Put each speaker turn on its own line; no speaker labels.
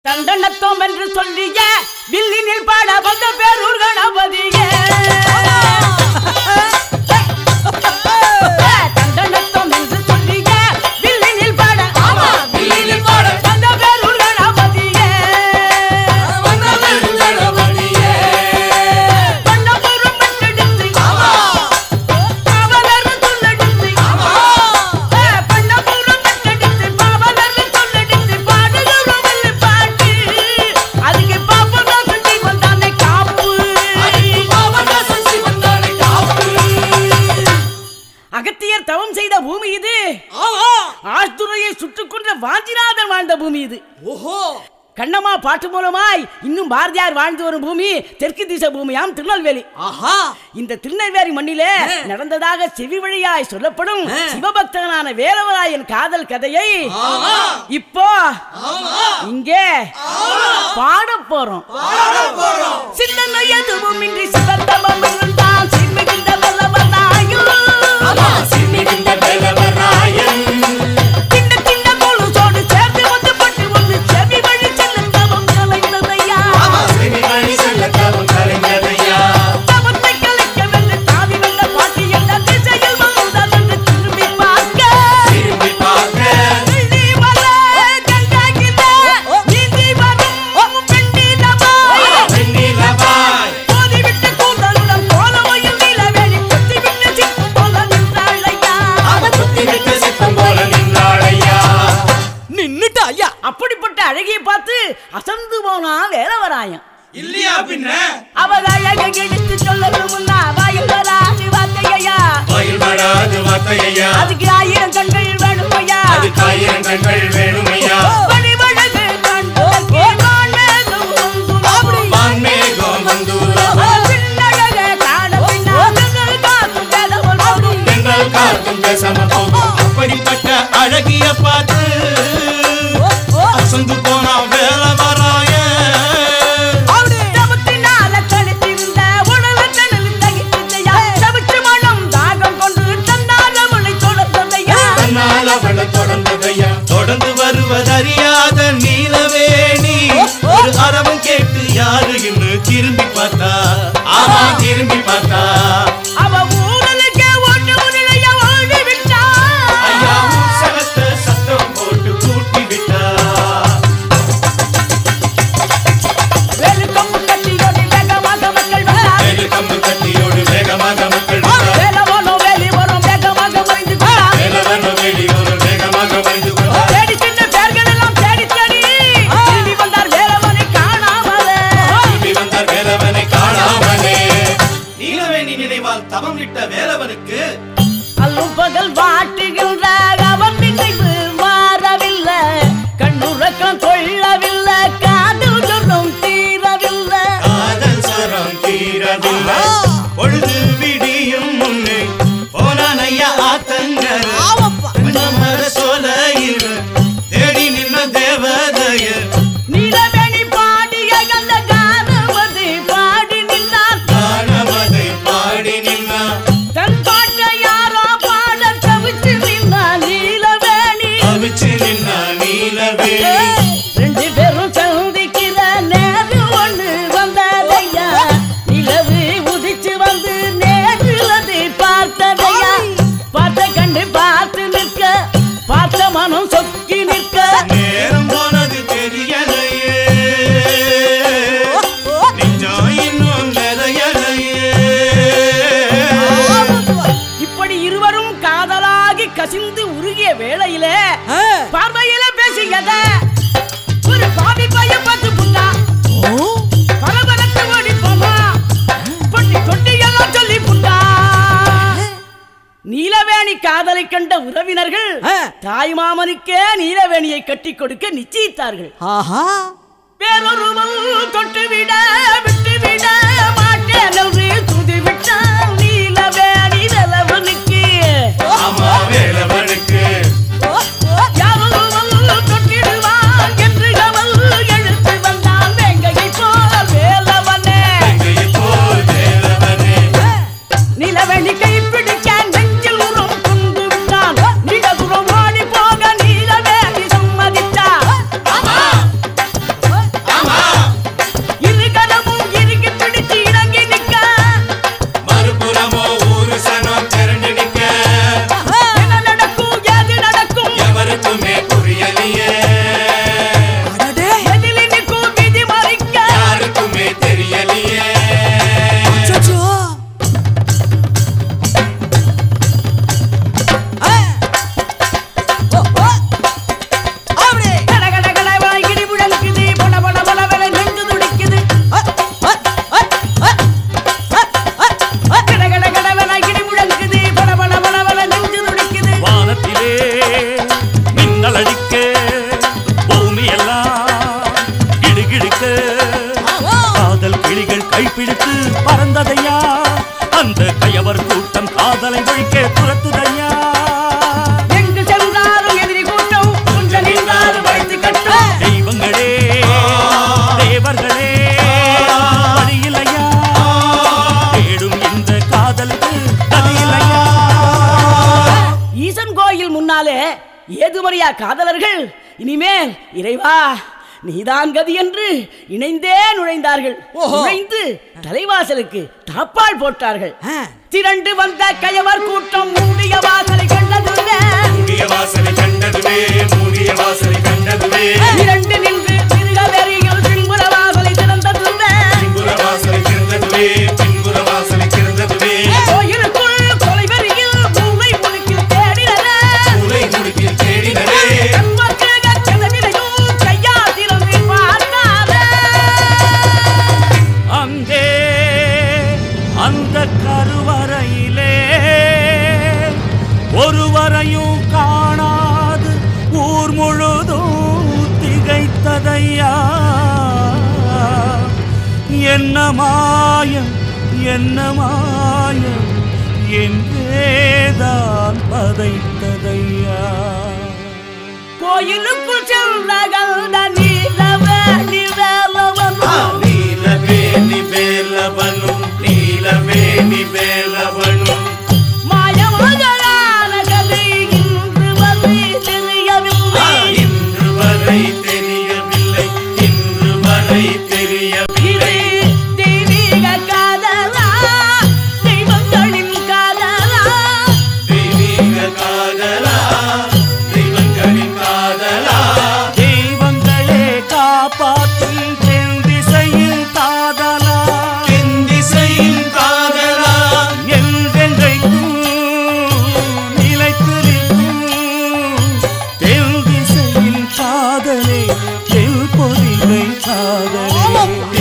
தண்டனத்தோம் என்று சொல்லிய வில்லினில் பாட வந்த பேரூர் கணபதியே தண்டனத்தோம் என்று சொல்லிய வில்லினில் பாட ஆமா வில்லினில் பாட வந்த பேரூர் கணபதியே பண்ணபுரம் பெற்றெடுத்து பாவலர் சொல்லெடுத்து பண்ணபுரம் பெற்றெடுத்து பாவலர் சொல்லெடுத்து பாடுகிறவள் பாட்டு அதுக்கு பாப்பதா சுத்தி வந்தானே காப்பு அகத்தியர் தவம் செய்த பூமி இது ஆஸ்துரையை சுட்டுக் கொன்ற வாஞ்சிநாதன் வாழ்ந்த பூமி இது
ஓஹோ
கண்ணம்மா பாட்டு மூலமாய் இன்னும் பாரதியார் வாழ்ந்து வரும் பூமி தெற்கு திசை பூமியாம் திருநெல்வேலி
ஆஹா
இந்த திருநெல்வேலி மண்ணிலே
ஆ.
நடந்ததாக செவி வழியாய் சொல்லப்படும்
ஆ.
சிவபக்தனான வேலவராயன் காதல் கதையை
ஆமா.
இப்போ
ஆமா
இங்கே பாட போறோம் சிந்தனை எதுவும் இன்றி சிவத்தமம் இருந்தால் சிறுமிகின்ற வல்லவனாயும் சின்ன சின்ன கொலுசோடு சேர்த்து வந்து பட்டு வந்து செவி வழி செல்லும் தவம் கலைந்ததையா தவத்தை கலைக்கவென்று தாவி வந்த பாட்டி என்ற திசையில் வந்தால் என்று திரும்பி பார்க்க வெள்ளி மலை கண்டாகில நீந்தி வரும் பெண்ணினமாய் போதிவிட்டு கூந்தலுடன் போலவையில் நிலவேணி குத்திவிட்டு சிக்கும் போல நின்றாளையா
நின்னுட்ட ஐயா
அப்படிப்பட்ட அழகியை பார்த்து அசந்து போனா வேலவராயன்
இல்லையா பின்ன
அவ அழகை எடுத்து சொல்லணும் முன்னா வாயில் வராது வார்த்தையா
வாயில் வராது வார்த்தையா
அதுக்கு ஆயிரம் கண்கள் வேணுமையா
அதுக்கு ஆயிரம் கண்கள் வேணுமையா
வழிவழகு கண்டோக்கே வான்மேகம் வந்துரும்.
வான்மேகம் வந்தூரம்
பின்னழக காண பின்னால் காத்தும் வேதவள் வரும்.
தென்றல் காத்தும் பேசாம போகும் அப்படிப்பட்ட அழகிய பார்த்து அசந்து போனா வேலை வராய
தவத்தினால கழித்திருந்த உடலை தணலில் தகித்ததையா. தவிச்சு மனம் தாகம் கொண்டு தன்னால உன்னை தொடர்ந்ததையா.
தன்னால் அவளை தொடர்ந்ததையா தொடர்ந்து வருவதறியாத நீலவேணி ஒரு அரவம் கேட்டு யாரு என்று திரும்பி பார்த்தா ஆமா திரும்பி பார்த்தா
அவ ஊரலுக்கே ஓட்டு உருளைய ஓடி விட்டா.
ஐயா உற்சவத்தை சத்தம் போட்டு கூட்டி விட்டா
வேலுக்கம்பு கட்டியோடி வேகமாக மக்கள் வந்தார்.
வேலு கம்பு கட்டியோடு வேகமாக மக்கள் வந்தார்.
வேலவனோ வேலி வரும் வேகமாக மறைந்து கொண்டார்.
வேலவனோ வேலி ஒரு வேகமாக வந்து கொண்டார்.
தேடி சென்ற பேர்கள் எல்லாம் தேடி தேடி திரும்பி வந்தார் வேலவனை காணாமலே.
திரும்பி வந்தார் வேலவனை காணாமலே நீலவேணி நினைவால் தவம் விட்ட வேலவனுக்கு
அல்லும் பகல் வாட்டுகின்ற அவன் நினைவு மாறவில்லை கண்ணுறக்கம் கொள்ளவில்லை காதல் சொல்லும் தீரவில்லை
காதல் சரம் தீரவில்லை பொழுது விடியும் முன்னே போனான் ஐயா ஆத்தங்கர மர சோலையில் தேடி நின்ன தேவதைய
நீலவேணி பாடிய அந்த கானவதி பாடி நின்றார்
காணவதை பாடி நின்னான்
தன் பாட்டை யாரோ பாட தவிச்சு நின்றார் நீலவேணி
அவிச்சு நின்னா நீலவேணி
ரெண்டு பேரும் சந்திக்கிற நேரம் ஒண்ணு வந்ததையா நிலவு உதிச்சு வந்து நேரில் அதை பார்த்ததையா பார்த்த கண்டு பார்த்து நிற்க பார்த்த மனம் சொக்கி நிற்க
நேரம் போனது தெரியலையே நெஞ்சம் இன்னும் நிறையலையே
இப்படி இருவரும் காதலாகி கசிந்து உருகிய வேளையில பார்வையில பேசியத ஒரு பாவி பையன் பார்த்து புட்டா பரபரத்து ஓடி போமா பொட்டி கொட்டி எல்லாம் சொல்லி புட்டா நீலவேணி காதலை கண்ட உறவினர்கள்
ஆ.
தாய்மாமனுக்கே நீலவேணியை கட்டி கொடுக்க நிச்சயித்தார்கள்
ஆஹா
வேறொருவன் தொட்டுவிட விட்டுவிட மாட்டேன் என்று துதிவிட்டான் நீலவேணி நிலவனுக்கு
ஆமா வேலவனுக்கு
யாரொருவன் தொட்டிடுவான் என்று அவள் எழுத்து வந்தான் வேங்கையை போல் வேலவனே
எங்கையை போல் வேலவனே
நிலவெளி கை பிடிக்க நெஞ்சில் உறும் குண்டு விட்டான் நிலகுரம் ஓடி போக நீலவேணி சம்மதித்தார்
கைப்பிடித்து பறந்ததையா அந்த கயவர் கூட்டம் காதலை ஒழிக்க துரத்துதையா
எங்கு சென்றாலும் எதிரி கூட்டம் கொஞ்சம் நின்றாலும் வைத்து கட்டும்
தெய்வங்களே தேவர்களே வழியிலையா தேடும் இந்த காதலுக்கு கதியிலையா
ஈசன் கோயில் முன்னாலே ஏதுமறியா காதலர்கள் இனிமேல் இறைவா நீதான் கதி என்று இணைந்தே நுழைந்தார்கள்
ஓஹோ.
நுழைந்து தலைவாசலுக்கு தாப்பால் போட்டார்கள்
ஆ.
திரண்டு வந்த கயவர் கூட்டம் மூடிய வாசலை கண்டதுமே
மூடிய வாசலை கண்டதுவே மூடிய வாசலை கண்டதுவே
இரண்டு நின்று திருகவெறியில் பின்புற வாசலை திறந்ததுமே
பின்புற வாசலை திறந்ததுவே பின்புற வாசலை திறந்ததுவே
கோயிலுக்குள் கொலைவெறியில் மூளை முழுக்கில் தேடினரே
மூளை முடுக்கில் தேடினரே
கண்மக்கிழக கதவிலையும் கையால் திறந்து பார்க்காதே
அங்கே அந்த கருவறையிலே ஒருவரையும் காணாது ஊர் முழுதும் திகைத்ததையா என்ன மாயம் என்ன மாயம் என்றேதான் பதைத்ததையா
கோயிலுக்குள் சென்றகல்ட நீலவே நிவேலவனும்
நீலவேணி வேலவனும் நீலவேணி வேலவனும்
மாயமகளான கதை இன்று வந்து தெரியவில்லை
இன்று வரை தெரியவில்லை இன்று வரை
இது
தெரியவில்லை
தெய்வீக காதலா தெய்வங்களின் காதலா
தெய்வீக காதலா தெய்வங்களின் காதலா
தெய்வங்களே காப்பாற்றும் தென் திசையில் காதலா
என் திசையின் காதலா
என்றென்றைக்கும் நிலைத்திருக்கும் தென் திசையில் காதலே தென் பொதிகை காதலே